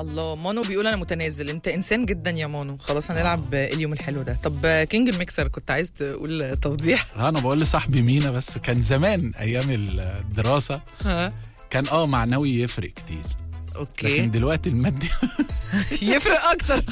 الله مانو بيقول انا متنازل انت انسان جدا يا مانو خلاص هنلعب اليوم الحلو ده طب كينج الميكسر كنت عايز تقول توضيح انا بقول لصاحبي مينا بس كان زمان ايام الدراسه ها كان اه معنوي يفرق كتير اوكي لكن دلوقتي المادي يفرق اكتر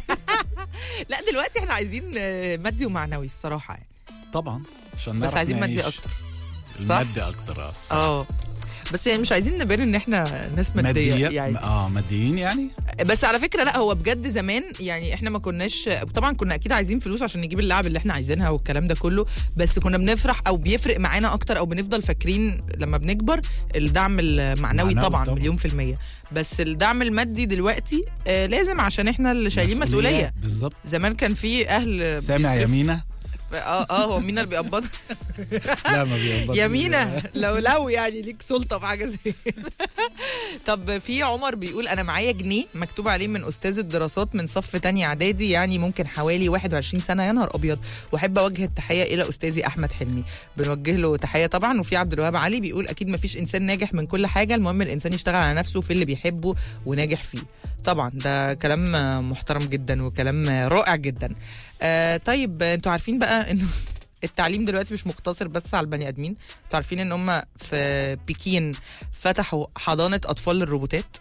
لا دلوقتي احنا عايزين آه، مادي ومعنوي الصراحه يعني طبعا عشان بس نعرف عايزين مادي نعيش. اكتر المادي اكتر اه الصح. اه بس يعني مش عايزين نبان ان احنا ناس ماديه مادية يعني اه ماديين يعني بس على فكره لا هو بجد زمان يعني احنا ما كناش طبعا كنا اكيد عايزين فلوس عشان نجيب اللعب اللي احنا عايزينها والكلام ده كله بس كنا بنفرح او بيفرق معانا اكتر او بنفضل فاكرين لما بنكبر الدعم المعنوي معنوي طبعا طبعاً. مليون في المية بس الدعم المادي دلوقتي آه لازم عشان احنا اللي شايلين مسؤولية بالظبط زمان كان في اهل سامع بيصرف- يمينة اه اه هو مين اللي بيقبض لا ما بيقبض يمينة لو لو يعني ليك سلطة في حاجة زي كده. طب في عمر بيقول أنا معايا جنيه مكتوب عليه من أستاذ الدراسات من صف تاني إعدادي يعني ممكن حوالي 21 سنة يا نهار أبيض وأحب أوجه التحية إلى أستاذي أحمد حلمي بنوجه له تحية طبعا وفي عبد الوهاب علي بيقول أكيد ما فيش إنسان ناجح من كل حاجة المهم الإنسان يشتغل على نفسه في اللي بيحبه وناجح فيه طبعا ده كلام محترم جدا وكلام رائع جدا آه طيب انتوا عارفين بقى انه التعليم دلوقتي مش مقتصر بس على البني ادمين انتوا عارفين ان هم في بكين فتحوا حضانه اطفال للروبوتات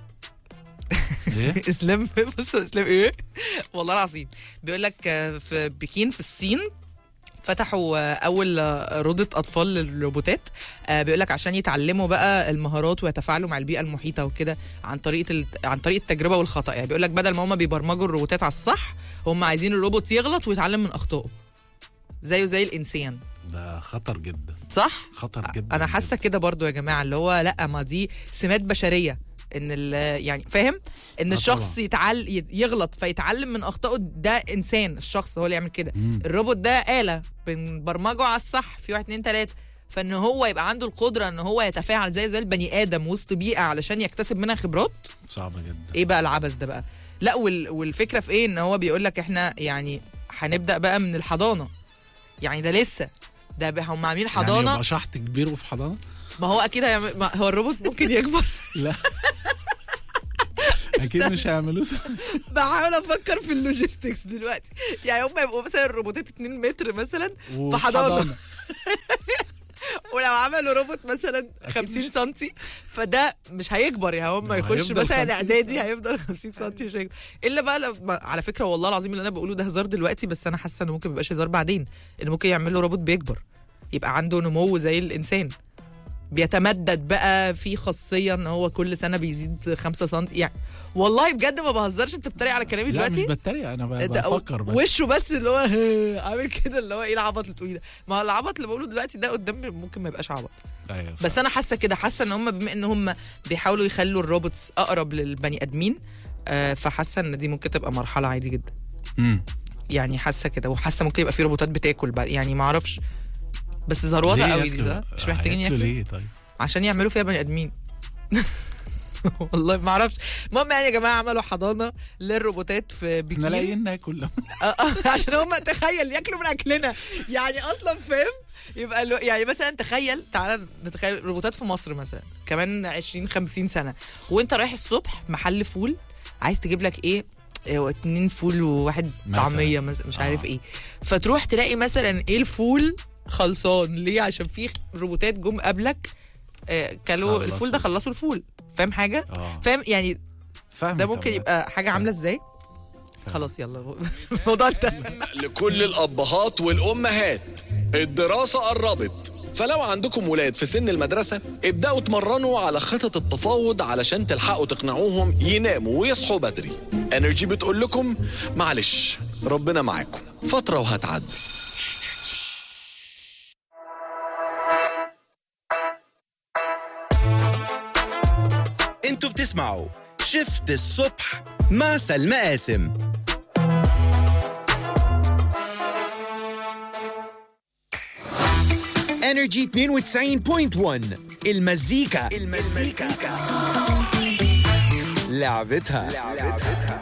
ايه اسلام بص اسلام ايه والله العظيم بيقول لك آه، في بكين في الصين فتحوا آه، اول آه، روضه اطفال للروبوتات آه، بيقول لك عشان يتعلموا بقى المهارات ويتفاعلوا مع البيئه المحيطه وكده عن طريقه ال... عن طريق التجربه والخطا يعني بيقول لك بدل ما هم بيبرمجوا الروبوتات على الصح هم عايزين الروبوت يغلط ويتعلم من اخطائه زيه زي الانسان ده خطر جدا صح خطر جدا انا حاسه كده برضو يا جماعه اللي هو لا ما دي سمات بشريه ان ال- يعني فاهم ان آه الشخص طبعاً. يتعل ي- يغلط فيتعلم من اخطائه ده انسان الشخص هو اللي يعمل كده مم. الروبوت ده آلة بنبرمجه على الصح في واحد اتنين تلاته فان هو يبقى عنده القدره ان هو يتفاعل زي زي البني ادم وسط بيئه علشان يكتسب منها خبرات صعبة جدا ايه بقى العبث ده بقى لا وال... والفكره في ايه ان هو بيقول لك احنا يعني هنبدا بقى من الحضانه يعني ده لسه ده بقى هم عاملين يعني حضانه يبقى شحط كبير وفي حضانة ما هو اكيد هيعمل ما هو الروبوت ممكن يكبر لا اكيد مش هيعملوه بحاول افكر في اللوجيستكس دلوقتي يعني هم يبقوا مثلا الروبوتات 2 متر مثلا وفي حضانة. ولو عملوا روبوت مثلا أكيد 50 مش- سم فده مش هيكبر يعني هم ما هو يخش هيفضل 50 مثلا اعدادي سم. هيفضل 50 سم مش هيكبر الا بقى لما على فكره والله العظيم اللي انا بقوله ده هزار دلوقتي بس انا حاسه انه ممكن ما يبقاش هزار بعدين ان ممكن يعملوا روبوت بيكبر يبقى عنده نمو زي الانسان بيتمدد بقى في خاصيه ان هو كل سنه بيزيد 5 سم يعني والله بجد ما بهزرش انت بتتريق على كلامي لا دلوقتي مش بتريق انا ب- ده بفكر بس وشه بس اللي هو عامل كده اللي هو ايه العبط اللي تقوليه ده ما هو العبط اللي بقوله دلوقتي ده قدام ممكن ما يبقاش عبط ايوه بس انا حاسه كده حاسه ان هم بما ان هم بيحاولوا يخلوا الروبوتس اقرب للبني ادمين آه، فحاسه ان دي ممكن تبقى مرحله عادي جدا امم يعني حاسه كده وحاسه ممكن يبقى في روبوتات بتاكل بقى يعني ما اعرفش بس زروطه قوي دي ده مش محتاجين ياكلوا ليه طيب عشان يعملوا فيها بني ادمين والله ما اعرفش المهم يعني يا جماعه عملوا حضانه للروبوتات في احنا بكين لاقيين ناكل آه، آه، عشان هم تخيل ياكلوا من اكلنا يعني اصلا فاهم يبقى لو يعني مثلا تخيل تعالى نتخيل روبوتات في مصر مثلا كمان 20 50 سنه وانت رايح الصبح محل فول عايز تجيب لك ايه إيه، اتنين فول وواحد مثلاً. طعميه مثلا مش عارف آه. ايه فتروح تلاقي مثلا ايه الفول خلصان ليه عشان في روبوتات جم قبلك آه، كلوا خلصوا. الفول ده خلصوا الفول فاهم حاجه اه فاهم يعني فاهم ده ممكن يبقى حاجه عامله ازاي خلاص يلا الموضوع انتهى لكل الأبهات والأمهات الدراسة قربت فلو عندكم ولاد في سن المدرسة ابدأوا اتمرنوا على خطط التفاوض علشان تلحقوا تقنعوهم يناموا ويصحوا بدري انرجي بتقول لكم معلش ربنا معاكم فترة وهتعدي انتوا بتسمعوا شفت الصبح مع سلمى قاسم انرجي 92.1 المزيكا المزيكا لعبتها